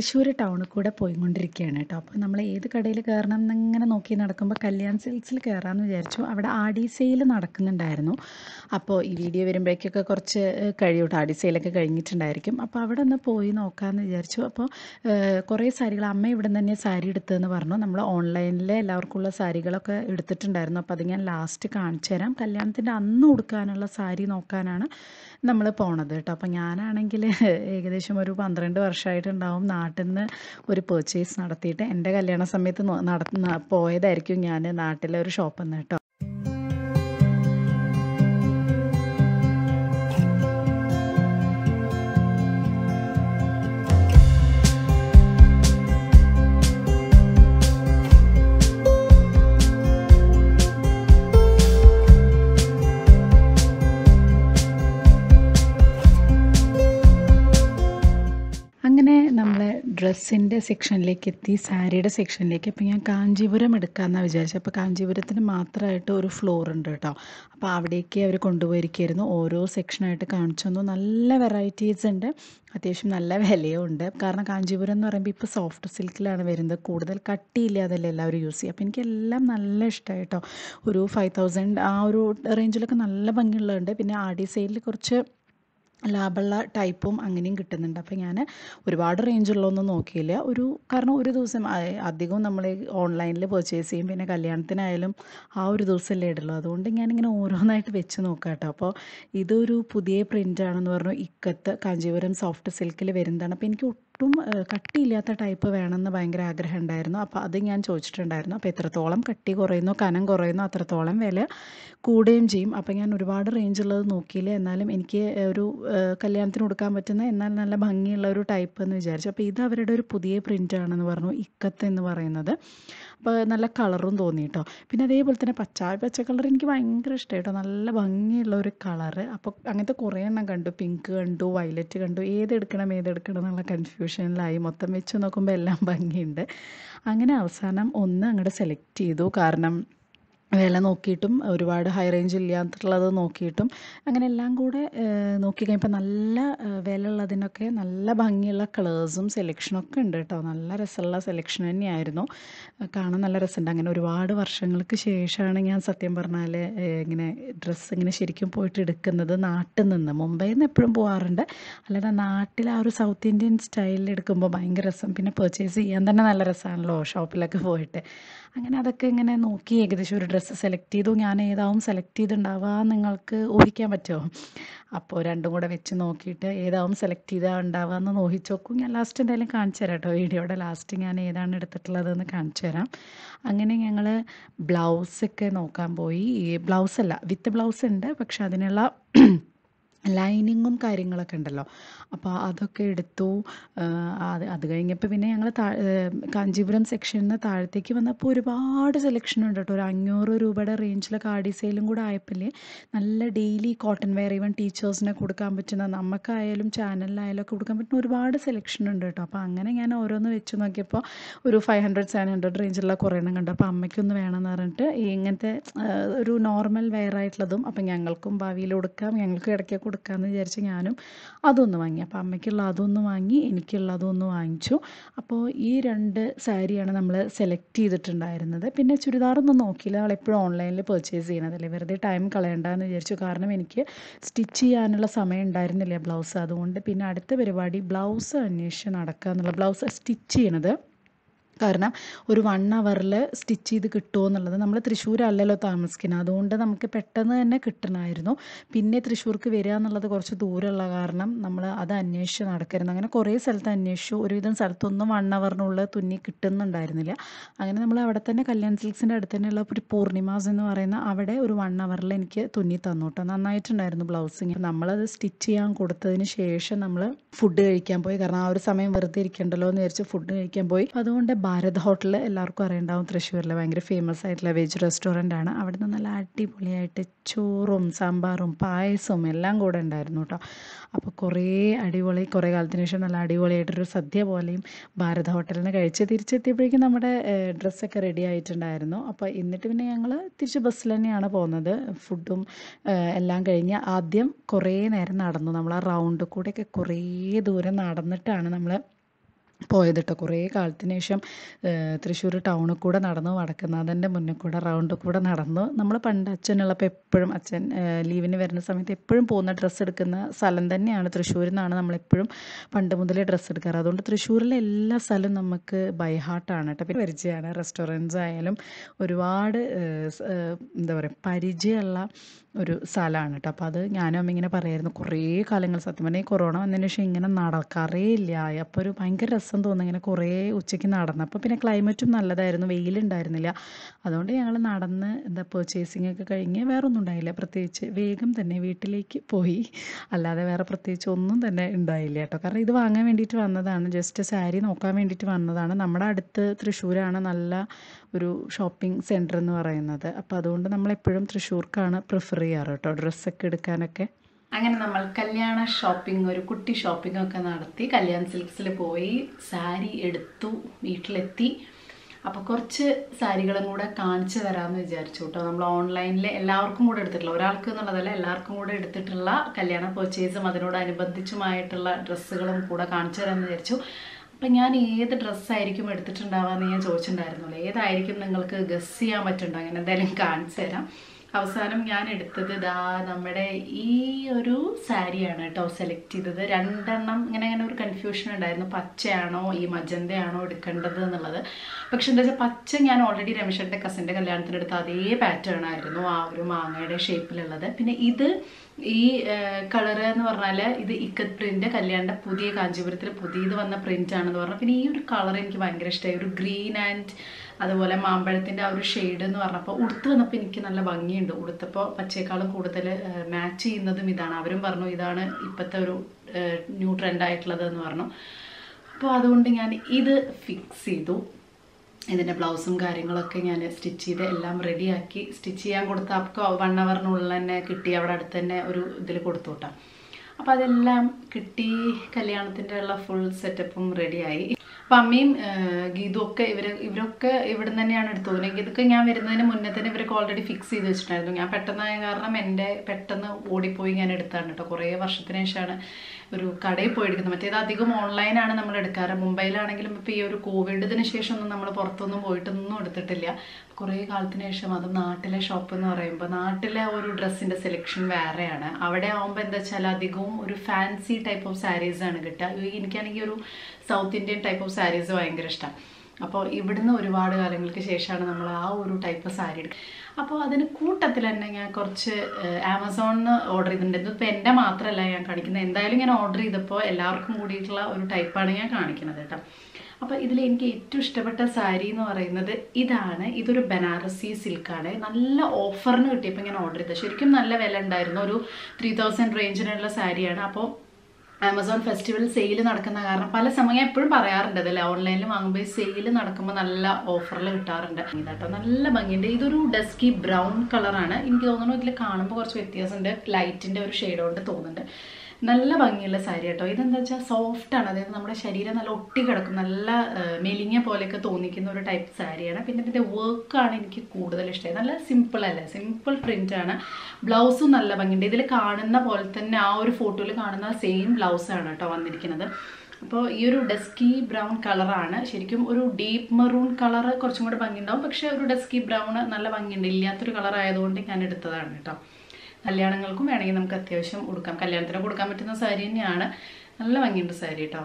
തൃശ്ശൂർ ടൗണിൽ കൂടെ പോയിക്കൊണ്ടിരിക്കുകയാണ് കേട്ടോ അപ്പോൾ നമ്മൾ ഏത് കടയിൽ കയറണം എന്നിങ്ങനെ നോക്കി നടക്കുമ്പോൾ കല്യാൺ സിൽക്സിൽ കയറാമെന്ന് വിചാരിച്ചു അവിടെ ആടി സെയിൽ നടക്കുന്നുണ്ടായിരുന്നു അപ്പോൾ ഈ വീഡിയോ വരുമ്പോഴേക്കൊക്കെ കുറച്ച് കഴിയും കേട്ടോ ആടി സെയിലൊക്കെ കഴിഞ്ഞിട്ടുണ്ടായിരിക്കും അപ്പോൾ അവിടെ ഒന്ന് പോയി നോക്കാമെന്ന് വിചാരിച്ചു അപ്പോൾ കുറേ സാരികൾ അമ്മ ഇവിടെ നിന്ന് തന്നെ സാരി എടുത്തതെന്ന് പറഞ്ഞു നമ്മൾ ഓൺലൈനിൽ എല്ലാവർക്കുള്ള സാരികളൊക്കെ എടുത്തിട്ടുണ്ടായിരുന്നു അപ്പോൾ അത് ഞാൻ ലാസ്റ്റ് കാണിച്ചു തരാം കല്യാണത്തിൻ്റെ അന്ന് ഉടുക്കാനുള്ള സാരി നോക്കാനാണ് നമ്മൾ പോണത് കേട്ടോ അപ്പോൾ ഞാനാണെങ്കിൽ ഏകദേശം ഒരു പന്ത്രണ്ട് വർഷമായിട്ടുണ്ടാവും നാട്ടിൽ നിന്ന് ഒരു പർച്ചേസ് നടത്തിയിട്ട് എൻ്റെ കല്യാണ സമയത്ത് നോ- നടത്തുന്ന പോയതായിരിക്കും ഞാൻ നാട്ടിലെ ഒരു ഷോപ്പിൽ നിന്ന് കേട്ടോ അങ്ങനെ നമ്മൾ ഡ്രസ്സിൻ്റെ സെക്ഷനിലേക്ക് എത്തി സാരിയുടെ സെക്ഷനിലേക്ക് അപ്പോൾ ഞാൻ കാഞ്ചീപുരം എടുക്കാമെന്നാണ് വിചാരിച്ചത് അപ്പോൾ കാഞ്ചീപുരത്തിന് മാത്രമായിട്ട് ഒരു ഫ്ലോർ ഉണ്ട് കേട്ടോ അപ്പോൾ അവിടേക്ക് അവർ കൊണ്ടുപോയിരിക്കുകയായിരുന്നു ഓരോ സെക്ഷനായിട്ട് കാണിച്ചു തന്നു നല്ല വെറൈറ്റീസ് ഉണ്ട് അത്യാവശ്യം നല്ല വിലയും ഉണ്ട് കാരണം കാഞ്ചീപുരം എന്ന് പറയുമ്പോൾ ഇപ്പോൾ സോഫ്റ്റ് സിൽക്കിലാണ് വരുന്നത് കൂടുതൽ കട്ടിയില്ലാതല്ലേ എല്ലാവരും യൂസ് ചെയ്യുക അപ്പോൾ എനിക്കെല്ലാം നല്ല ഇഷ്ടമായി കേട്ടോ ഒരു ഫൈവ് തൗസൻഡ് ആ ഒരു റേഞ്ചിലൊക്കെ നല്ല ഭംഗിയുള്ളതുണ്ട് പിന്നെ ആടി സെയിലിൽ കുറച്ച് ലാഭമുള്ള ടൈപ്പും അങ്ങനെയും കിട്ടുന്നുണ്ട് അപ്പോൾ ഞാൻ ഒരുപാട് റേഞ്ചുള്ളതൊന്നും നോക്കിയില്ല ഒരു കാരണം ഒരു ദിവസം അ- അധികവും നമ്മൾ ഓൺലൈനിൽ പർച്ചേസ് ചെയ്യും പിന്നെ കല്യാണത്തിനായാലും ആ ഒരു ദിവസമല്ലേ ഇടുള്ളൂ അതുകൊണ്ട് ഞാനിങ്ങനെ ഓരോന്നായിട്ട് വെച്ച് നോക്കാം കേട്ടോ അപ്പോൾ ഇതൊരു പുതിയ പ്രിൻ്റ് ആണെന്ന് പറഞ്ഞു ഇക്കത്ത് കാഞ്ചീപുരം സോഫ്റ്റ് സിൽക്കിൽ വരുന്നതാണ് അപ്പോൾ എനിക്ക് ഒട്ടും ഏഹ്, കട്ടിയില്ലാത്ത ടൈപ്പ് വേണമെന്ന് ഭയങ്കര ആഗ്രഹം ഉണ്ടായിരുന്നു അപ്പോൾ അത് ഞാൻ ചോദിച്ചിട്ടുണ്ടായിരുന്നു അപ്പോൾ എത്രത്തോളം കട്ടി കുറയുന്നു കനം കുറയുന്നു അത്രത്തോളം വില കൂടുകയും ചെയ്യും അപ്പോൾ ഞാൻ ഒരുപാട് റേഞ്ച് ഉള്ളത് നോക്കിയില്ല എന്നാലും എനിക്ക് ഒരു ഏഹ്, കല്യാണത്തിന് കൊടുക്കാൻ പറ്റുന്ന എന്നാൽ നല്ല ഭംഗിയുള്ള ഒരു ടൈപ്പ് എന്ന് വിചാരിച്ചു അപ്പോൾ ഇത് അവരുടെ ഒരു പുതിയ പ്രിൻ്റ് ആണെന്ന് പറഞ്ഞു ഇക്കത്ത് എന്ന് പറയുന്നത് അപ്പോൾ നല്ല കളറും തോന്നി കേട്ടോ പിന്നെ അതേപോലെ തന്നെ പച്ച പച്ച കളർ എനിക്ക് ഭയങ്കര ഇഷ്ടമായി കേട്ടോ നല്ല ഭംഗിയുള്ള ഒരു കളറ് അപ്പോൾ അങ്ങനത്തെ കുറേ എണ്ണം കണ്ടു പിങ്ക് കണ്ടു വയലറ്റ് കണ്ടു ഏതെടുക്കണം ഏതെടുക്കണം എന്നുള്ള കൺഫ്യൂഷനിലായി മൊത്തം വെച്ച് നോക്കുമ്പോൾ എല്ലാം ഭംഗിയുണ്ട് അങ്ങനെ അവസാനം ഒന്ന് അങ്ങോട്ട് സെലക്ട് ചെയ്തു കാരണം വില നോക്കിയിട്ടും ഒരുപാട് ഹൈ റേഞ്ച് ഇല്ലാത്തുള്ളത് നോക്കിയിട്ടും അങ്ങനെ എല്ലാം കൂടെ ഏഹ്, നോക്കി കഴിഞ്ഞപ്പോൾ നല്ല ഏഹ്, വില ഉള്ളതിനൊക്കെ നല്ല ഭംഗിയുള്ള കളേഴ്സും സെലക്ഷനും ഒക്കെ ഉണ്ട് കേട്ടോ നല്ല രസമുള്ള സെലക്ഷൻ തന്നെയായിരുന്നു ഏഹ്, കാണാൻ നല്ല രസമുണ്ട് അങ്ങനെ ഒരുപാട് വർഷങ്ങൾക്ക് ശേഷമാണ് ഞാൻ സത്യം പറഞ്ഞാൽ ഏഹ്, ഇങ്ങനെ ഡ്രസ്സ് ഇങ്ങനെ ശരിക്കും പോയിട്ട് എടുക്കുന്നത് നാട്ടിൽ നിന്ന് മുംബൈയിൽ നിന്ന് എപ്പോഴും പോകാറുണ്ട് അല്ലാതെ നാട്ടിൽ ആ ഒരു സൗത്ത് ഇന്ത്യൻ സ്റ്റൈലിൽ എടുക്കുമ്പോൾ ഭയങ്കര രസം പിന്നെ പർച്ചേസ് ചെയ്യാൻ തന്നെ നല്ല രസമാണല്ലോ ഷോപ്പിലൊക്കെ പോയിട്ട് അങ്ങനെ അതൊക്കെ ഇങ്ങനെ നോക്കി ഏകദേശം ഒരു ഡ്രസ്സ് സെലക്ട് ചെയ്തു ഞാൻ ഏതാവും സെലക്ട് ചെയ്തിട്ടുണ്ടാവുക നിങ്ങൾക്ക് ഊഹിക്കാൻ പറ്റുമോ അപ്പോൾ രണ്ടും കൂടെ വെച്ച് നോക്കിയിട്ട് ഏതാവും സെലക്ട് ചെയ്താൽ ഉണ്ടാവുക എന്ന് നോക്കിച്ച് നോക്കും ഞാൻ ലാസ്റ്റ് എന്തായാലും കാണിച്ചു തരാം കേട്ടോ വീഡിയോയുടെ ലാസ്റ്റ് ഞാൻ ഏതാണ് എടുത്തിട്ടുള്ളതെന്ന് കാണിച്ചു തരാം അങ്ങനെ ഞങ്ങൾ ബ്ലൗസൊക്കെ നോക്കാൻ പോയി ബ്ലൗസ് അല്ല വിത്ത് ബ്ലൗസ് ഉണ്ട് പക്ഷെ അതിനുള്ള ലൈനിങ്ങും കാര്യങ്ങളൊക്കെ ഉണ്ടല്ലോ അപ്പോൾ അതൊക്കെ എടുത്തു ആ, അത് അത് കഴിഞ്ഞപ്പോൾ പിന്നെ ഞങ്ങൾ കാഞ്ചീപുരം സെക്ഷനിൽ നിന്ന് താഴത്തേക്ക് വന്നപ്പോൾ ഒരുപാട് സെലക്ഷൻ ഉണ്ട് കേട്ടോ ഒരു അഞ്ഞൂറ് രൂപയുടെ റേഞ്ചിലൊക്കെ ആടി സെയിലും കൂടെ ആയപ്പോഴേ നല്ല ഡെയിലി കോട്ടൺ വെയർ ഈവൻ ടീച്ചേഴ്സിനെ കൊടുക്കാൻ പറ്റുന്ന നമുക്കായാലും ചാനലിലായാലും ഒക്കെ കൊടുക്കാൻ പറ്റുന്ന ഒരുപാട് സെലക്ഷൻ ഉണ്ട് കേട്ടോ അപ്പോൾ അങ്ങനെ ഞാൻ ഓരോന്ന് വെച്ച് നോക്കിയപ്പോൾ ഒരു ഫൈവ് ഹൺഡ്രഡ് സെവൻ ഹൺഡ്രഡ് റേഞ്ചിലുള്ള കുറേ എണ്ണം കണ്ടു അപ്പോൾ അമ്മയ്ക്കൊന്ന് വേണമെന്ന് പറഞ്ഞിട്ട് ഈ ഇങ്ങനത്തെ ആ, ഒരു നോർമൽ വെയർ ആയിട്ടുള്ളതും അപ്പം ഞങ്ങൾക്കും ഭാവിയിൽ കൊടുക്കാം ഞങ്ങൾക്കും ഇടയ്ക്ക് കൊടുക്കാമെന്ന് വിചാരിച്ച് ഞാനും അതൊന്ന് വാങ്ങി അപ്പോൾ അമ്മയ്ക്കുള്ള അതൊന്ന് വാങ്ങി എനിക്കുള്ള അതൊന്ന് വാങ്ങിച്ചു അപ്പോൾ ഈ രണ്ട് സാരിയാണ് നമ്മൾ സെലക്ട് ചെയ്തിട്ടുണ്ടായിരുന്നത് പിന്നെ ചുരിദാറൊന്നും നോക്കിയില്ല നമ്മൾ എപ്പോഴും ഓൺലൈനിൽ പർച്ചേസ് ചെയ്യണതല്ലേ വെറുതെ ടൈം കളയണ്ടെന്ന് വിചാരിച്ചു കാരണം എനിക്ക് സ്റ്റിച്ച് ചെയ്യാനുള്ള സമയം ഉണ്ടായിരുന്നില്ല ബ്ലൗസ് അതുകൊണ്ട് പിന്നെ അടുത്ത പരിപാടി ബ്ലൗസ് അന്വേഷിച്ച് നടക്കുക എന്നുള്ള ബ്ലൗസ് സ്റ്റിച്ച് ചെയ്യണത് കാരണം ഒരു വൺ അവറിൽ സ്റ്റിച്ച് ചെയ്ത് കിട്ടുമോ എന്നുള്ളത് നമ്മൾ തൃശ്ശൂരല്ലല്ലോ താമസിക്കുന്നത് അതുകൊണ്ട് നമുക്ക് പെട്ടെന്ന് തന്നെ കിട്ടണമായിരുന്നു പിന്നെ തൃശ്ശൂർക്ക് വരിക എന്നുള്ളത് കുറച്ച് ദൂരമുള്ള കാരണം നമ്മൾ അത് അന്വേഷിച്ച് നടക്കരുത് അങ്ങനെ കുറേ സ്ഥലത്ത് അന്വേഷിച്ചു ഒരുവിധം സ്ഥലത്തൊന്നും വൺ അവറിനുള്ളിൽ തുന്നി കിട്ടുന്നുണ്ടായിരുന്നില്ല അങ്ങനെ നമ്മൾ അവിടെ തന്നെ കല്യാൺ സിൽക്സിൻ്റെ അടുത്ത് തന്നെയുള്ള ഒരു പൂർണിമാസ് എന്ന് പറയുന്ന അവിടെ ഒരു വൺ അവറിൽ എനിക്ക് തുന്നി തന്നു കേട്ടോ നന്നായിട്ടുണ്ടായിരുന്നു ബ്ലൗസിങ് നമ്മളത് സ്റ്റിച്ച് ചെയ്യാൻ കൊടുത്തതിന് ശേഷം നമ്മൾ ഫുഡ് കഴിക്കാൻ പോയി കാരണം ആ ഒരു സമയം വെറുതെ ഇരിക്കണ്ടല്ലോ എന്ന് വിചാരിച്ച് ഫുഡ് കഴിക്കാൻ പോയി അതുകൊണ്ട് ഭാരത് ഹോട്ടൽ എല്ലാവർക്കും അറിയണ്ടാവും തൃശ്ശൂരിലെ ഭയങ്കര ഫേമസ് ആയിട്ടുള്ള വെജ് റെസ്റ്റോറൻ്റ് ആണ് അവിടെ നിന്ന് നല്ല അടിപൊളിയായിട്ട് ചോറും സാമ്പാറും പായസവും എല്ലാം കൂടെ ഉണ്ടായിരുന്നു കേട്ടോ അപ്പോൾ കുറേ അടിപൊളി കുറേ കാലത്തിന് ശേഷം നല്ല അടിപൊളിയായിട്ടൊരു സദ്യ പോലെയും ഭാരത് ഹോട്ടലിൽ നിന്ന് കഴിച്ച് തിരിച്ചെത്തിയപ്പോഴേക്കും നമ്മുടെ ഡ്രസ്സൊക്കെ റെഡി ആയിട്ടുണ്ടായിരുന്നു അപ്പോൾ എന്നിട്ട് പിന്നെ ഞങ്ങൾ തിരിച്ച് ബസ്സിൽ തന്നെയാണ് പോകുന്നത് ഫുഡും ഏഹ്, എല്ലാം കഴിഞ്ഞ് ആദ്യം കുറേ നേരം നടന്നു നമ്മൾ ആ റൗണ്ട് കൂടെയൊക്കെ കുറേ ദൂരം നടന്നിട്ടാണ് നമ്മൾ പോയത് കേട്ടോ കുറേ കാലത്തിന് ശേഷം തൃശ്ശൂർ ടൗണിൽ കൂടെ നടന്നു വടക്കുന്നാഥൻ്റെ മുന്നിൽ കൂടെ റൗണ്ടിൽ കൂടെ നടന്നു നമ്മൾ പണ്ട് അച്ഛനുള്ളപ്പോൾ എപ്പോഴും അച്ഛൻ ലീവിന് വരുന്ന സമയത്ത് എപ്പോഴും പോകുന്ന ഡ്രസ്സ് എടുക്കുന്ന സ്ഥലം തന്നെയാണ് തൃശ്ശൂരിൽ നിന്നാണ് നമ്മളെപ്പോഴും പണ്ട് മുതലേ ഡ്രസ്സ് എടുക്കാറ് അതുകൊണ്ട് തൃശ്ശൂരിലെ എല്ലാ സ്ഥലവും നമുക്ക് ബൈ ഹാർട്ടാണ് കേട്ടോ പിന്നെ പരിചയമാണ് റെസ്റ്റോറൻറ്റ്സ് ആയാലും ഒരുപാട് ഏഹ്, സ്, ഏഹ്, എന്താ പറയുക പരിചയമുള്ള ഒരു സ്ഥലമാണ് കേട്ടോ അപ്പോൾ അത് ഞാനും അമ്മ ഇങ്ങനെ പറയായിരുന്നു കുറേ കാലങ്ങൾ സത്യം പറഞ്ഞാൽ ഈ കൊറോണ വന്നതിന് ശേഷം ഇങ്ങനെ നടക്കാറേ ഇല്ല അപ്പോൾ ഒരു ഭയങ്കര രസം തോന്നുന്നു ഇങ്ങനെ കുറേ ഉച്ചയ്ക്ക് നടന്നപ്പോൾ പിന്നെ ക്ലൈമറ്റും നല്ലതായിരുന്നു വെയിലുണ്ടായിരുന്നില്ല അതുകൊണ്ട് ഞങ്ങൾ നടന്ന് എന്താ പർച്ചേസിംഗ് ഒക്കെ കഴിഞ്ഞ് വേറെ ഒന്നും ഉണ്ടായില്ല പ്രത്യേകിച്ച് വേഗം തന്നെ വീട്ടിലേക്ക് പോയി അല്ലാതെ വേറെ പ്രത്യേകിച്ച് ഒന്നും തന്നെ ഉണ്ടായില്ല കേട്ടോ കാരണം ഇത് വാങ്ങാൻ വേണ്ടിയിട്ട് വന്നതാണ് ജസ്റ്റ് സാരി നോക്കാൻ വേണ്ടിയിട്ട് വന്നതാണ് നമ്മുടെ അടുത്ത് തൃശ്ശൂരാണ് നല്ല ഒരു ഷോപ്പിംഗ് സെൻറ്റർ എന്ന് പറയുന്നത് അപ്പോൾ അതുകൊണ്ട് നമ്മളെപ്പോഴും തൃശ്ശൂർക്കാണ് പ്രിഫർ ചെയ്യാറ് കേട്ടോ ഡ്രസ്സൊക്കെ എടുക്കാനൊക്കെ അങ്ങനെ നമ്മൾ കല്യാണ ഷോപ്പിംഗ് ഒരു കുട്ടി ഷോപ്പിംഗ് ഒക്കെ നടത്തി കല്യാൺ സിൽക്സിൽ പോയി സാരി എടുത്തു വീട്ടിലെത്തി അപ്പോൾ കുറച്ച് സാരികളും കൂടെ കാണിച്ചു തരാമെന്ന് വിചാരിച്ചു കേട്ടോ നമ്മൾ ഓൺലൈനിൽ എല്ലാവർക്കും കൂടെ എടുത്തിട്ടുള്ള ഒരാൾക്ക് എന്നുള്ളതല്ല എല്ലാവർക്കും കൂടെ എടുത്തിട്ടുള്ള കല്യാണ പർച്ചേസും അതിനോടനുബന്ധിച്ചുമായിട്ടുള്ള ഡ്രസ്സുകളും കൂടെ കാണിച്ചു തരാമെന്ന് വിചാരിച്ചു അപ്പം ഞാൻ ഏത് ഡ്രസ്സായിരിക്കും എടുത്തിട്ടുണ്ടാവാന്ന് ഞാൻ ചോദിച്ചിട്ടുണ്ടായിരുന്നല്ലോ ഏതായിരിക്കും നിങ്ങൾക്ക് ഗസ് ചെയ്യാൻ പറ്റുന്നുണ്ടോ അങ്ങനെ എന്തായാലും കാണിച്ചു തരാം അവസാനം ഞാൻ എടുത്തത് ഇതാ നമ്മുടെ ഈ ഒരു സാരിയാണ് കേട്ടോ സെലക്ട് ചെയ്തത് രണ്ടെണ്ണം ഇങ്ങനെ അങ്ങനെ ഒരു കൺഫ്യൂഷൻ ഉണ്ടായിരുന്നു പച്ചയാണോ ഈ മജന്തയാണോ എടുക്കേണ്ടത് എന്നുള്ളത് പക്ഷെ എന്താ വെച്ചാൽ പച്ച ഞാൻ ഓൾറെഡി രമേശൻ്റെ കസിൻ്റെ കല്യാണത്തിന് എടുത്ത അതേ പാറ്റേൺ ആയിരുന്നു ആ ഒരു മാങ്ങയുടെ ഷേപ്പിലുള്ളത് പിന്നെ ഇത് ഈ കളറ് എന്ന് പറഞ്ഞാൽ ഇത് ഇക്കത്ത് പ്രിന്റ് കല്യാണിൻ്റെ പുതിയ കാഞ്ചീപുരത്തിൽ പുതിയത് വന്ന പ്രിന്റ് ആണെന്ന് പറഞ്ഞു പിന്നെ ഈ ഒരു കളർ എനിക്ക് ഭയങ്കര ഇഷ്ടമായി ഒരു ഗ്രീൻ ആൻഡ് അതുപോലെ മാമ്പഴത്തിൻ്റെ ആ ഒരു ഷെയ്ഡ് എന്ന് പറഞ്ഞപ്പോൾ ഉടുത്ത് വന്നപ്പോൾ എനിക്ക് നല്ല ഭംഗിയുണ്ട് ഉടുത്തപ്പോൾ പച്ചയേക്കാളും കൂടുതൽ മാച്ച് ചെയ്യുന്നതും ഇതാണ് അവരും പറഞ്ഞു ഇതാണ് ഇപ്പോഴത്തെ ഒരു ന്യൂ ട്രെൻഡ് ആയിട്ടുള്ളത് എന്ന് പറഞ്ഞു അപ്പോൾ അതുകൊണ്ട് ഞാൻ ഇത് ഫിക്സ് ചെയ്തു ഇതിൻ്റെ ബ്ലൗസും കാര്യങ്ങളൊക്കെ ഞാൻ സ്റ്റിച്ച് ചെയ്ത് എല്ലാം റെഡിയാക്കി സ്റ്റിച്ച് ചെയ്യാൻ കൊടുത്ത അപ്പോൾ വൺ അവറിനുള്ളിൽ തന്നെ കിട്ടി അവിടെ അടുത്ത് തന്നെ ഒരു ഇതിൽ കൊടുത്തു വിട്ടാം അപ്പോൾ അതെല്ലാം കിട്ടി കല്യാണത്തിൻ്റെ ഉള്ള ഫുൾ സെറ്റപ്പും റെഡിയായി അപ്പം അമ്മയും ഏഹ്, ഗീതും ഒക്കെ ഇവർ ഇവരൊക്കെ ഇവിടെ തന്നെയാണ് എടുത്തത് പിന്നെ ഇതൊക്കെ ഞാൻ വരുന്നതിന് മുന്നേ തന്നെ ഇവരൊക്കെ ഓൾറെഡി ഫിക്സ് ചെയ്ത് വെച്ചിട്ടുണ്ടായിരുന്നു ഞാൻ പെട്ടെന്നായ കാരണം എൻ്റെ പെട്ടെന്ന് ഓടിപ്പോയി ഞാൻ എടുത്താണ് കേട്ടോ കുറേ വർഷത്തിന് ശേഷമാണ് ഒരു കടയിൽ പോയി എടുക്കുന്നത് മറ്റേത് അധികം ഓൺലൈനാണ് നമ്മൾ എടുക്കാറ് മുംബൈയിലാണെങ്കിലും ഇപ്പോൾ ഈ ഒരു കോവിഡിന് ശേഷം ഒന്നും നമ്മൾ പുറത്തൊന്നും പോയിട്ടൊന്നും എടുത്തിട്ടില്ല കുറേ കാലത്തിന് ശേഷം അതും നാട്ടിലെ ഷോപ്പ് എന്ന് പറയുമ്പോൾ നാട്ടിലെ ഒരു ഡ്രസ്സിൻ്റെ സെലക്ഷൻ വേറെയാണ് അവിടെ ആകുമ്പോൾ എന്താ വെച്ചാൽ അധികവും ഒരു ഫാൻസി ടൈപ്പ് ഓഫ് സാരീസ് ആണ് കിട്ടുക ഈ എനിക്കാണെങ്കിൽ ഒരു south Indian type of saris ഭയങ്കര ഇഷ്ടം അപ്പോൾ ഇവിടുന്ന് ഒരുപാട് കാലങ്ങൾക്ക് ശേഷമാണ് നമ്മൾ ആ ഒരു ടൈപ്പ് സാരി എടുക്കുക അപ്പോൾ അതിന് കൂട്ടത്തിൽ തന്നെ ഞാൻ കുറച്ച് ആമസോണിൽ നിന്ന് ഓർഡർ ചെയ്തിട്ടുണ്ട് ഇതിപ്പോൾ എൻ്റെ മാത്രമല്ല ഞാൻ കാണിക്കുന്നത് എന്തായാലും ഞാൻ ഓർഡർ ചെയ്തപ്പോൾ എല്ലാവർക്കും കൂടിയിട്ടുള്ള ഒരു ടൈപ്പാണ് ഞാൻ കാണിക്കുന്നത് കേട്ടോ അപ്പോൾ ഇതിൽ എനിക്ക് ഏറ്റവും ഇഷ്ടപ്പെട്ട സാരി എന്ന് പറയുന്നത് ഇതാണ് ഇതൊരു ബനാറസി സിൽക്കാണ് നല്ല ഓഫറിന് കിട്ടിയപ്പോൾ ഞാൻ ഓർഡർ ചെയ്തത് ശരിക്കും നല്ല വില ഉണ്ടായിരുന്നു ഒരു ത്രീ തൗസൻഡ് റേഞ്ചിനുള്ള സാരിയാണ് അപ്പോൾ ആമസോൺ ഫെസ്റ്റിവൽ സെയിൽ നടക്കുന്ന കാരണം പല സമയം ഞാൻ എപ്പോഴും പറയാറുണ്ട് അതല്ലേ ഓൺലൈനിൽ വാങ്ങുമ്പോൾ സെയിൽ നടക്കുമ്പോൾ നല്ല ഓഫറിൽ കിട്ടാറുണ്ട് ഇതാട്ടോ നല്ല ഭംഗിയുണ്ട് ഇതൊരു ഡസ്കി ബ്രൗൺ കളറാണ് എനിക്ക് തോന്നുന്നു ഇതിൽ കാണുമ്പോൾ കുറച്ച് വ്യത്യാസമുണ്ട് ലൈറ്റിൻ്റെ ഒരു ഷെയ്ഡ് കൊണ്ട് തോന്നുന്നുണ്ട് നല്ല ഭംഗിയുള്ള സാരി കേട്ടോ ഇതെന്താ വെച്ചാൽ സോഫ്റ്റ് ആണ് അതായത് നമ്മുടെ ശരീരം നല്ല ഒട്ടി കിടക്കും നല്ല ആ, മെലിഞ്ഞ പോലെയൊക്കെ തോന്നിക്കുന്ന ഒരു ടൈപ്പ് സാരിയാണ് പിന്നെ ഇതിൻ്റെ വർക്കാണ് എനിക്ക് കൂടുതൽ ഇഷ്ടമായി നല്ല സിമ്പിൾ അല്ലേ സിമ്പിൾ പ്രിൻ്റ് ആണ് ബ്ലൗസും നല്ല ഭംഗിയുണ്ട് ഇതിൽ കാണുന്ന പോലെ തന്നെ ആ ഒരു ഫോട്ടോയിൽ കാണുന്ന സെയിം ബ്ലൗസാണ് കേട്ടോ വന്നിരിക്കുന്നത് അപ്പോൾ ഈ ഒരു ഡസ്കി ബ്രൗൺ കളറാണ് ശരിക്കും ഒരു ഡീപ്പ് മെറൂൺ കളർ കുറച്ചും കൂടെ ഭംഗിയുണ്ടാവും പക്ഷേ ഒരു ഡസ്കി ബ്രൗൺ നല്ല ഭംഗിയുണ്ട് ഇല്ലാത്തൊരു കളർ ആയതുകൊണ്ട് ഞാൻ എടുത്തതാണ് കേട്ടോ കല്യാണങ്ങൾക്കും വേണമെങ്കിൽ നമുക്ക് അത്യാവശ്യം ഉടുക്കാം കല്യാണത്തിന് കൊടുക്കാൻ പറ്റുന്ന സാരി തന്നെയാണ് നല്ല ഭംഗിയുണ്ട് സാരി കേട്ടോ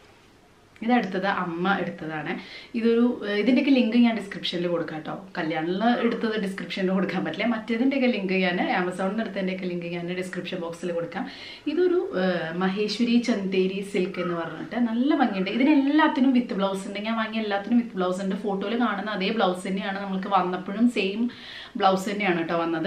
ഇതടുത്തത് അമ്മ എടുത്തതാണ് ഇതൊരു ഏഹ് ഇതിൻ്റെയൊക്കെ ലിങ്ക് ഞാൻ ഡിസ്ക്രിപ്ഷനിൽ കൊടുക്കാം കേട്ടോ കല്യാണിൽ എടുത്തത് ഡിസ്ക്രിപ്ഷനിൽ കൊടുക്കാൻ പറ്റില്ല മറ്റേതിൻ്റെയൊക്കെ ലിങ്ക് ഞാൻ ആമസോണിൽ നിന്ന് എടുത്തതിൻ്റെയൊക്കെ ലിങ്ക് ഞാൻ ഡിസ്ക്രിപ്ഷൻ ബോക്സിൽ കൊടുക്കാം ഇതൊരു ഏഹ് മഹേശ്വരി ചന്തേരി സിൽക്ക് എന്ന് പറഞ്ഞിട്ട് നല്ല ഭംഗിയുണ്ട് ഇതിനെല്ലാത്തിനും വിത്ത് ബ്ലൗസ് ഉണ്ട് ഞാൻ വാങ്ങിയ എല്ലാത്തിനും വിത്ത് ബ്ലൗസ് ഉണ്ട് ഫോട്ടോയിൽ കാണുന്ന അതേ ബ്ലൗസ് തന്നെയാണ് നമുക്ക് വന്നപ്പോഴും സെയിം ബ്ലൗസ് തന്നെയാണ് കേട്ടോ വന്നത്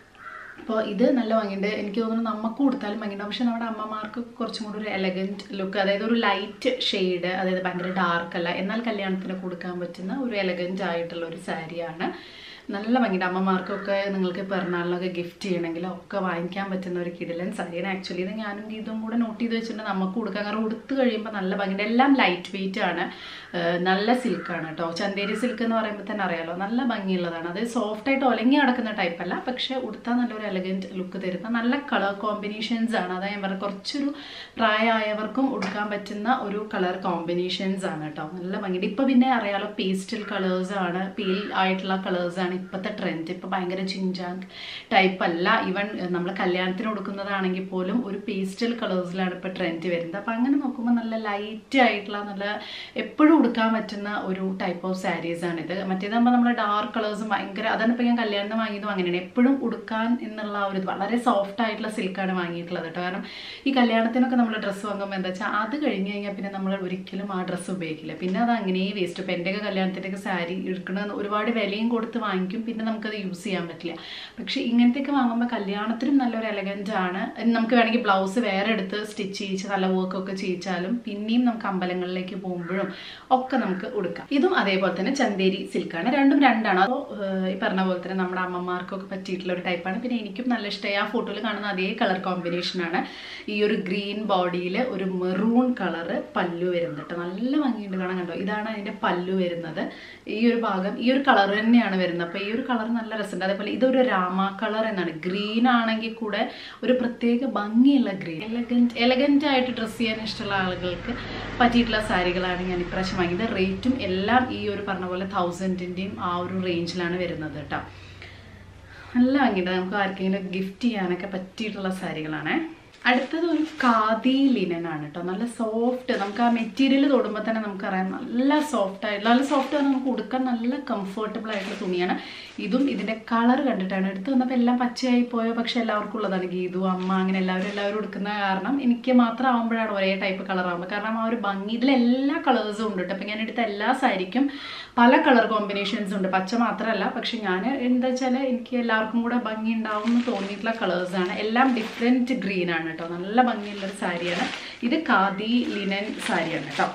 അപ്പോൾ ഇത് നല്ല ഭംഗിയുണ്ട് എനിക്ക് തോന്നുന്നു നമുക്ക് കൊടുത്താലും ഭംഗിയുണ്ടാവും പക്ഷെ നമ്മുടെ അമ്മമാർക്ക് കുറച്ചും കൂടി ഒരു എലഗൻറ്റ് ലുക്ക് അതായത് ഒരു ലൈറ്റ് ഷെയ്ഡ് അതായത് ഭയങ്കര ഡാർക്ക് അല്ല എന്നാൽ കല്യാണത്തിന് കൊടുക്കാൻ പറ്റുന്ന ഒരു എലഗൻറ്റ് ആയിട്ടുള്ള ഒരു സാരിയാണ് നല്ല ഭംഗിയുണ്ട് അമ്മമാർക്കൊക്കെ നിങ്ങൾക്ക് പിറന്നാളിനൊക്കെ ഗിഫ്റ്റ് ചെയ്യണമെങ്കിലോ ഒക്കെ വാങ്ങിക്കാൻ പറ്റുന്ന ഒരു കിടിലൻ സാരിയാണ് ആക്ച്വലി ഇത് ഞാനും ഗീതും കൂടെ നോട്ട് ചെയ്ത് വെച്ചിട്ടുണ്ട് നമുക്ക് കൊടുക്കാൻ കാരണം ഉടുത്ത് കഴിയുമ്പോൾ നല്ല ഭംഗിയുണ്ട് എല്ലാം ലൈറ്റ് വെയിറ്റ് ആണ് ഏഹ് നല്ല സിൽക്കാണ് കേട്ടോ ചന്തേരി സിൽക്ക് എന്ന് പറയുമ്പോൾ തന്നെ അറിയാലോ നല്ല ഭംഗിയുള്ളതാണ് അത് സോഫ്റ്റ് ആയിട്ട് ഒലങ്ങി നടക്കുന്ന ടൈപ്പ് അല്ല പക്ഷെ ഉടുത്താൽ നല്ലൊരു എലഗൻറ്റ് ലുക്ക് തരുന്ന നല്ല കളർ കോമ്പിനേഷൻസ് ആണ് അതായത് ഞാൻ പറഞ്ഞ കുറച്ചൊരു പ്രായമായവർക്കും ഉടുക്കാൻ പറ്റുന്ന ഒരു കളർ കോമ്പിനേഷൻസ് ആണ് കേട്ടോ നല്ല ഭംഗിയുണ്ട് ഇപ്പൊ പിന്നെ അറിയാലോ പേസ്റ്റൽ കളേഴ്സ് ആണ് പീൽ ആയിട്ടുള്ള കളേഴ്സ് ആണ് ഇപ്പോഴത്തെ ട്രെൻഡ് ഇപ്പൊ ഭയങ്കര ചിഞ്ചാങ് ടൈപ്പ് അല്ല ഈവൻ നമ്മൾ കല്യാണത്തിന് കൊടുക്കുന്നതാണെങ്കിൽ പോലും ഒരു പേസ്റ്റൽ കളേഴ്സിലാണ് ഇപ്പൊ ട്രെൻഡ് വരുന്നത് അപ്പൊ അങ്ങനെ നോക്കുമ്പോൾ നല്ല ലൈറ്റ് ആയിട്ടുള്ള നല്ല എപ്പോഴും ഉടുക്കാൻ പറ്റുന്ന ഒരു ടൈപ്പ് ഓഫ് സാരീസ് ആണ് ഇത് മറ്റേതാകുമ്പോൾ നമ്മൾ ഡാർക്ക് കളേഴ്സും ഭയങ്കര അതാണ് ഇപ്പൊ ഞാൻ കല്യാണത്തിന് വാങ്ങിയതും അങ്ങനെയാണ് എപ്പോഴും ഉടുക്കാൻ എന്നുള്ള ആ ഒരു ഇത് വളരെ സോഫ്റ്റ് ആയിട്ടുള്ള സിൽക്കാണ് വാങ്ങിയിട്ടുള്ളത് കേട്ടോ കാരണം ഈ കല്യാണത്തിനൊക്കെ നമ്മൾ ഡ്രസ്സ് വാങ്ങുമ്പോൾ എന്താ വെച്ചാൽ അത് കഴിഞ്ഞ് കഴിഞ്ഞാൽ പിന്നെ നമ്മൾ ഒരിക്കലും ആ ഡ്രസ്സ് ഉപയോഗിക്കില്ല പിന്നെ അത് അങ്ങനെ വേസ്റ്റ് ഇപ്പം എൻ്റെയൊക്കെ കല്യാണത്തിൻ്റെയൊക്കെ സാരി എടുക്കണ ഒരുപാട് വിലയും കൊടുത്ത് വാങ്ങിക്കും പിന്നെ നമുക്കത് യൂസ് ചെയ്യാൻ പറ്റില്ല പക്ഷേ ഇങ്ങനത്തെയൊക്കെ വാങ്ങുമ്പോൾ കല്യാണത്തിനും നല്ലൊരു എലഗൻ്റ് ആണ് നമുക്ക് വേണമെങ്കിൽ ബ്ലൗസ് വേറെ എടുത്ത് സ്റ്റിച്ച് ചെയ്യിച്ച് നല്ല വർക്കൊക്കെ ചെയ്യിച്ചാലും പിന്നെയും നമുക്ക് അമ്പലങ്ങളിലേക്ക് പോകുമ്പോഴും ഒക്കെ നമുക്ക് ഉടുക്കാം ഇതും അതേപോലെ തന്നെ ചന്തേരി സിൽക്കാണ് രണ്ടും രണ്ടാണ് അപ്പോൾ ഈ പറഞ്ഞ പോലെ തന്നെ നമ്മുടെ അമ്മമാർക്കൊക്കെ പറ്റിയിട്ടുള്ള ഒരു ടൈപ്പാണ് പിന്നെ എനിക്കും നല്ല ഇഷ്ടമായി ആ ഫോട്ടോയിൽ കാണുന്ന അതേ കളർ കോമ്പിനേഷനാണ് ഈ ഒരു ഗ്രീൻ ബോഡിയിൽ ഒരു മെറൂൺ കളറ് പല്ലു വരുന്നത് കേട്ടോ നല്ല ഭംഗിയുണ്ട് കാണാൻ കണ്ടോ ഇതാണ് അതിൻ്റെ പല്ലു വരുന്നത് ഈ ഒരു ഭാഗം ഈ ഒരു കളർ തന്നെയാണ് വരുന്നത് അപ്പോൾ ഈ ഒരു കളർ നല്ല രസമുണ്ട് അതേപോലെ ഇതൊരു രാമ കളർ എന്നാണ് ഗ്രീൻ ആണെങ്കിൽ കൂടെ ഒരു പ്രത്യേക ഭംഗിയുള്ള ഗ്രീൻ എലഗൻറ്റ് എലഗൻ്റ് ആയിട്ട് ഡ്രസ്സ് ചെയ്യാൻ ഇഷ്ടമുള്ള ആളുകൾക്ക് പറ്റിയിട്ടുള്ള സാരികളാണ് ഞാൻ ഇപ്രാവശ്യം വാങ്ങിയത് റേറ്റും എല്ലാം ഈ ഒരു പറഞ്ഞ പോലെ തൗസൻഡിൻ്റെയും ആ ഒരു റേഞ്ചിലാണ് വരുന്നത് കേട്ടോ നല്ല ഭംഗിയുണ്ട് നമുക്ക് ആർക്കെങ്കിലും ഗിഫ്റ്റ് ചെയ്യാനൊക്കെ പറ്റിയിട്ടുള്ള സാരികളാണ് അടുത്തത് ഒരു ഖാദി ലിനൻ ആണ് കേട്ടോ നല്ല സോഫ്റ്റ് നമുക്ക് ആ മെറ്റീരിയൽ തൊടുമ്പോൾ തന്നെ നമുക്കറിയാം നല്ല സോഫ്റ്റ് ആയിട്ടുള്ള നല്ല സോഫ്റ്റ് നമുക്ക് ഉടുക്കാൻ നല്ല കംഫർട്ടബിൾ ആയിട്ടുള്ള തുണിയാണ് ഇതും ഇതിന്റെ കളർ കണ്ടിട്ടാണ് എടുത്ത് വന്നപ്പോൾ എല്ലാം പച്ചയായി പോയോ പക്ഷെ എല്ലാവർക്കും ഉള്ളതാണ് ഗീതു അമ്മ അങ്ങനെ എല്ലാവരും എല്ലാവരും എടുക്കുന്ന കാരണം എനിക്ക് മാത്രം ആകുമ്പോഴാണ് ഒരേ ടൈപ്പ് കളർ ആകുമ്പോൾ കാരണം ആ ഒരു ഭംഗി ഇതിൽ എല്ലാ കളേഴ്സും ഉണ്ട് കേട്ടോ അപ്പം ഞാൻ എടുത്ത എല്ലാ സാരിക്കും പല കളർ കോമ്പിനേഷൻസ് ഉണ്ട് പച്ച മാത്രമല്ല പക്ഷെ ഞാൻ എന്താ വെച്ചാൽ എനിക്ക് എല്ലാവർക്കും കൂടെ ഭംഗി ഉണ്ടാവും എന്ന് തോന്നിയിട്ടുള്ള കളേഴ്സാണ് എല്ലാം ഡിഫറെൻറ്റ് ഗ്രീൻ ആണ് കേട്ടോ നല്ല ഭംഗിയുള്ളൊരു സാരിയാണ് ഇത് ഖാദി ലിനൻ സാരിയാണ് കേട്ടോ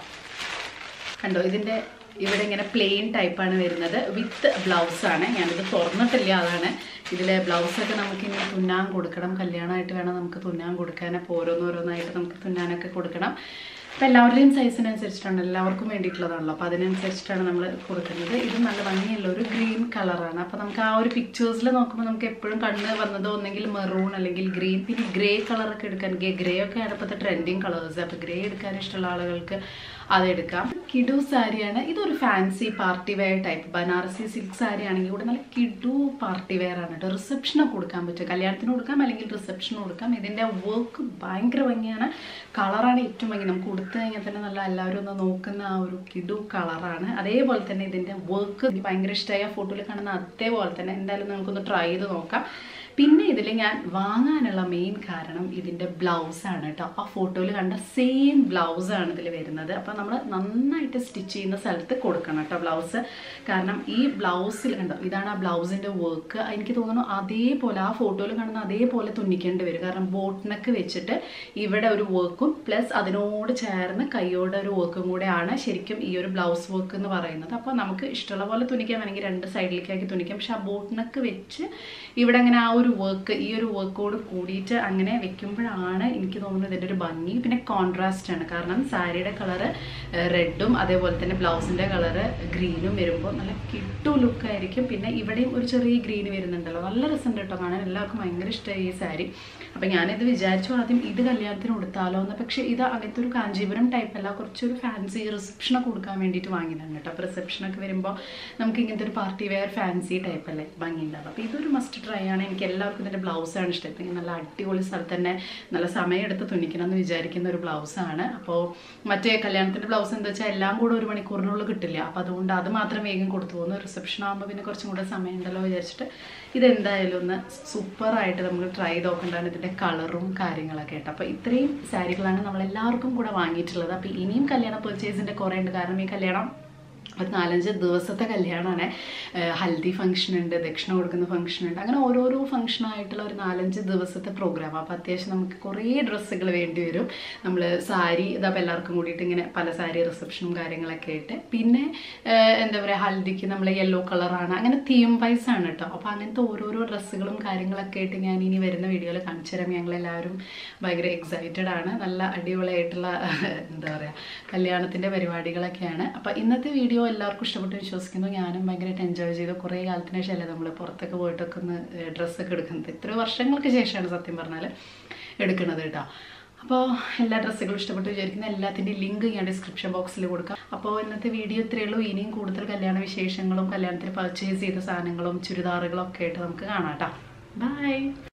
കണ്ടോ ഇതിൻ്റെ ഇവിടെ ഇങ്ങനെ പ്ലെയിൻ ടൈപ്പാണ് വരുന്നത് വിത്ത് ബ്ലൗസാണ് ഞാനിത് തുറന്നിട്ടില്ല അതാണ് ഇതിലെ ബ്ലൗസൊക്കെ നമുക്ക് ഇനി തുന്നാൻ കൊടുക്കണം കല്യാണമായിട്ട് വേണം നമുക്ക് തുന്നാൻ കൊടുക്കാൻ അപ്പോൾ ഓരോന്നോരോന്നായിട്ട് നമുക്ക് തുന്നാനൊക്കെ കൊടുക്കണം അപ്പോൾ എല്ലാവരുടെയും സൈസിനനുസരിച്ചിട്ടാണ് എല്ലാവർക്കും വേണ്ടിയിട്ടുള്ളതാണല്ലോ അപ്പോൾ അതിനനുസരിച്ചിട്ടാണ് നമ്മൾ കൊടുക്കുന്നത് ഇത് നല്ല ഭംഗിയുള്ള ഒരു ഗ്രീൻ കളറാണ് അപ്പോൾ നമുക്ക് ആ ഒരു പിക്ചേഴ്സിൽ നോക്കുമ്പോൾ നമുക്ക് എപ്പോഴും കണ്ണ് വന്നത് ഒന്നെങ്കിൽ മെറൂൺ അല്ലെങ്കിൽ ഗ്രീൻ പിന്നെ ഗ്രേ കളറൊക്കെ എടുക്കാൻ ഗ്രേ ഒക്കെ ആണ് ഇപ്പോഴത്തെ ട്രെൻഡിങ് കളേഴ്സ് അപ്പോൾ ഗ്രേ എടുക്കാൻ ഇഷ്ടമുള്ള ആളുകൾക്ക് അതെടുക്കാം കിഡു സാരിയാണ് ഇതൊരു fancy party wear type Banarasi silk sari ആണെങ്കിൽ കൂടെ നല്ല കിഡു പാർട്ടി വെയർ ആണ് കേട്ടോ റിസപ്ഷനൊക്കെ കൊടുക്കാൻ പറ്റും കല്യാണത്തിന് കൊടുക്കാം അല്ലെങ്കിൽ റിസപ്ഷന് കൊടുക്കാം ഇതിൻ്റെ വർക്ക് ഭയങ്കര ഭംഗിയാണ് കളറാണ് ഏറ്റവും ഭംഗി നമുക്ക് കൊടുത്തു കഴിഞ്ഞാൽ തന്നെ നല്ല എല്ലാവരും ഒന്ന് നോക്കുന്ന ആ ഒരു കിഡു കളറാണ് അതേപോലെ തന്നെ ഇതിൻ്റെ വർക്ക് എനിക്ക് ഭയങ്കര ഇഷ്ടമായ ഫോട്ടോയിൽ കാണുന്ന അതേപോലെ തന്നെ എന്തായാലും നമുക്കൊന്ന് ട്രൈ ചെയ്ത് നോക്കാം പിന്നെ ഇതിൽ ഞാൻ വാങ്ങാനുള്ള മെയിൻ കാരണം ഇതിൻ്റെ ബ്ലൗസാണ് കേട്ടോ ആ ഫോട്ടോയിൽ കണ്ട സെയിം ബ്ലൗസാണ് ഇതിൽ വരുന്നത് അപ്പോൾ നമ്മൾ നന്നായിട്ട് സ്റ്റിച്ച് ചെയ്യുന്ന സ്ഥലത്ത് കൊടുക്കണം കേട്ടോ ബ്ലൗസ് കാരണം ഈ ബ്ലൗസിൽ കണ്ടോ ഇതാണ് ആ ബ്ലൗസിൻ്റെ വർക്ക് എനിക്ക് തോന്നുന്നു അതേപോലെ ആ ഫോട്ടോയിൽ കാണുന്ന അതേപോലെ തുന്നിക്കേണ്ടി വരും കാരണം ബോട്ടിനൊക്കെ വെച്ചിട്ട് ഇവിടെ ഒരു വർക്കും പ്ലസ് അതിനോട് ചേർന്ന് കൈയോടെ ഒരു വർക്കും കൂടെയാണ് ശരിക്കും ഈ ഒരു ബ്ലൗസ് വർക്ക് എന്ന് പറയുന്നത് അപ്പോൾ നമുക്ക് ഇഷ്ടമുള്ള പോലെ തുന്നിക്കാൻ വേണമെങ്കിൽ രണ്ട് സൈഡിലേക്കാക്കി തുന്നിക്കാം പക്ഷെ ആ ബോട്ടിനൊക്കെ വെച്ച് ഇവിടെ അങ്ങനെ ആ ഒരു വർക്ക് ഈ ഒരു വർക്കോട് കൂടിയിട്ട് അങ്ങനെ വെക്കുമ്പോഴാണ് എനിക്ക് തോന്നുന്നത് ഇതിൻ്റെ ഒരു ഭംഗി പിന്നെ കോൺട്രാസ്റ്റ് ആണ് കാരണം സാരിയുടെ കളറ് റെഡും അതേപോലെ തന്നെ ബ്ലൗസിൻ്റെ കളറ് ഗ്രീനും വരുമ്പോൾ നല്ല കിട്ടു ലുക്കായിരിക്കും പിന്നെ ഇവിടെയും ഒരു ചെറിയ ഗ്രീൻ വരുന്നുണ്ടല്ലോ നല്ല രസമുണ്ട് കേട്ടോ കാണാൻ എല്ലാവർക്കും ഭയങ്കര ഇഷ്ടമായി ഈ സാരി അപ്പം ഞാനിത് വിചാരിച്ചു ആദ്യം ഇത് കല്യാണത്തിന് കൊടുത്താലോ എന്ന് പക്ഷേ ഇത് അങ്ങനത്തെ ഒരു കാഞ്ചീപുരം ടൈപ്പ് അല്ല കുറച്ചൊരു ഫാൻസി റിസപ്ഷനൊക്കെ കൊടുക്കാൻ വേണ്ടിയിട്ട് വാങ്ങിയതാണ് കേട്ടോ അപ്പോൾ റിസപ്ഷനൊക്കെ വരുമ്പോൾ നമുക്ക് ഇങ്ങനത്തെ ഒരു പാർട്ടി വെയർ ഫാൻസി ടൈപ്പ് അല്ലേ ഭംഗിയുണ്ടാവും അപ്പോൾ ഇതൊരു മസ്റ്റ് ട്രൈ ആണ് എനിക്ക് എല്ലാവർക്കും ഇതിൻ്റെ ബ്ലൗസാണ് ഇഷ്ടം ഇപ്പം ഇങ്ങനെ നല്ല അടിപൊളി സ്ഥലത്ത് തന്നെ നല്ല സമയമെടുത്ത് തുന്നിക്കണം എന്ന് വിചാരിക്കുന്ന ഒരു ബ്ലൗസാണ് അപ്പോൾ മറ്റേ കല്യാണത്തിൻ്റെ ബ്ലൗസ് എന്താ വെച്ചാൽ എല്ലാം കൂടെ ഒരു മണിക്കൂറിനുള്ളിൽ കിട്ടില്ല അപ്പോൾ അതുകൊണ്ട് അത് മാത്രം വേഗം കൊടുത്തു പോകുന്നു റിസപ്ഷൻ ആകുമ്പോൾ പിന്നെ കുറച്ചും കൂടെ സമയം ഉണ്ടല്ലോ വിചാരിച്ചിട്ട് ഇതെന്തായാലും ഒന്ന് സൂപ്പറായിട്ട് നമുക്ക് ട്രൈ ചെയ്ത് നോക്കേണ്ടതാണ് ഇതിൻ്റെ കളറും കാര്യങ്ങളൊക്കെ ആയിട്ട് അപ്പോൾ ഇത്രയും സാരികളാണ് നമ്മൾ എല്ലാവർക്കും കൂടെ വാങ്ങിയിട്ടുള്ളത് അപ്പോൾ ഇനിയും കല്യാണ പെർച്ചേസിൻ്റെ കുറേ ഉണ്ട് കാരണം ഈ കല്യാണം ഒരു നാലഞ്ച് ദിവസത്തെ കല്യാണമാണ് ഹൽദി ഫംഗ്ഷൻ ഉണ്ട് ദക്ഷിണ കൊടുക്കുന്ന ഫംഗ്ഷൻ ഉണ്ട് അങ്ങനെ ഓരോരോ ഫംഗ്ഷൻ ആയിട്ടുള്ള ഒരു നാലഞ്ച് ദിവസത്തെ പ്രോഗ്രാം അപ്പോൾ അത്യാവശ്യം നമുക്ക് കുറേ ഡ്രസ്സുകൾ വേണ്ടി വരും നമ്മൾ സാരി ഇതാ എല്ലാവർക്കും കൂടിയിട്ട് ഇങ്ങനെ പല സാരി റിസപ്ഷനും കാര്യങ്ങളൊക്കെ ആയിട്ട് പിന്നെ ഏഹ്, എന്താ പറയുക ഹൽദിക്ക് നമ്മൾ യെല്ലോ കളറാണ് അങ്ങനെ തീം വൈസ് ആണ് കേട്ടോ അപ്പോൾ അങ്ങനത്തെ ഓരോരോ ഡ്രസ്സുകളും കാര്യങ്ങളൊക്കെ ആയിട്ട് ഞാൻ ഇനി വരുന്ന വീഡിയോയിൽ കാണിച്ചു തരാം ഞങ്ങളെല്ലാവരും ഭയങ്കര എക്സൈറ്റഡ് ആണ് നല്ല അടിപൊളിയായിട്ടുള്ള എന്താ പറയുക കല്യാണത്തിൻ്റെ പരിപാടികളൊക്കെയാണ് അപ്പോൾ ഇന്നത്തെ വീഡിയോ എല്ലാവർക്കും ഇഷ്ടപ്പെട്ടു വിശ്വസിക്കുന്നു ഞാനും ഭയങ്കരമായിട്ട് എൻജോയ് ചെയ്തു കുറേ കാലത്തിന് ശേഷമല്ലേ നമ്മൾ പുറത്തൊക്കെ പോയിട്ടൊക്കെ ഒന്ന് ഡ്രസ്സൊക്കെ എടുക്കുന്നത് ഇത്ര വർഷങ്ങൾക്ക് ശേഷമാണ് സത്യം പറഞ്ഞാൽ എടുക്കുന്നത് കേട്ടോ അപ്പോൾ എല്ലാ ഡ്രസ്സുകളും ഇഷ്ടപ്പെട്ടു വിചാരിക്കുന്ന എല്ലാത്തിൻ്റെയും ലിങ്ക് ഞാൻ ഡിസ്ക്രിപ്ഷൻ ബോക്സിൽ കൊടുക്കാം അപ്പോൾ ഇന്നത്തെ വീഡിയോ ഇത്രയേ ഉള്ളൂ ഇനിയും കൂടുതൽ കല്യാണ വിശേഷങ്ങളും കല്യാണത്തിന് പർച്ചേസ് ചെയ്ത സാധനങ്ങളും ചുരിദാറുകളും ഒക്കെ ആയിട്ട് നമുക്ക് കാണാം കേട്ടോ ബൈ